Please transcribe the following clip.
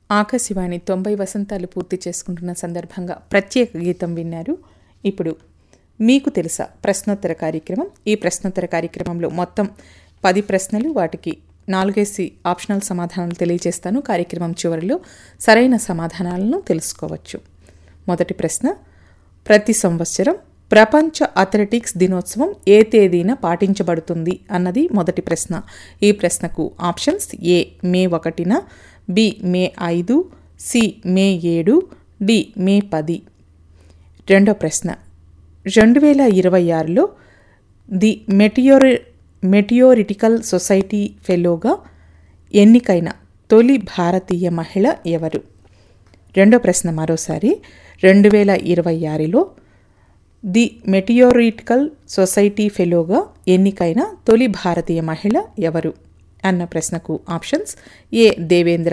ఆకాశవాణి తొంభై వసంతాలు పూర్తి చేసుకుంటున్న సందర్భంగా ప్రత్యేక గీతం విన్నారు ఇప్పుడు మీకు తెలుసా ప్రశ్నోత్తర కార్యక్రమం ఈ ప్రశ్నోత్తర కార్యక్రమంలో మొత్తం పది ప్రశ్నలు వాటికి నాలుగేసి ఆప్షనల్ సమాధానాలు తెలియజేస్తాను కార్యక్రమం చివరిలో సరైన సమాధానాలను తెలుసుకోవచ్చు మొదటి ప్రశ్న ప్రతి సంవత్సరం ప్రపంచ అథ్లెటిక్స్ దినోత్సవం ఏ తేదీన పాటించబడుతుంది అన్నది మొదటి ప్రశ్న ఈ ప్రశ్నకు ఆప్షన్స్ ఏ మే ఒకటిన బి మే ఐదు సి మే ఏడు డి మే పది రెండో ప్రశ్న రెండు వేల ఇరవై ఆరులో ది మెటియోరి మెటియోరిటికల్ సొసైటీ ఫెలోగా ఎన్నికైన తొలి భారతీయ మహిళ ఎవరు రెండో ప్రశ్న మరోసారి రెండు వేల ఇరవై ఆరులో ది మెటియోరిటికల్ సొసైటీ ఫెలోగా ఎన్నికైన తొలి భారతీయ మహిళ ఎవరు అన్న ప్రశ్నకు ఆప్షన్స్ ఏ దేవేంద్ర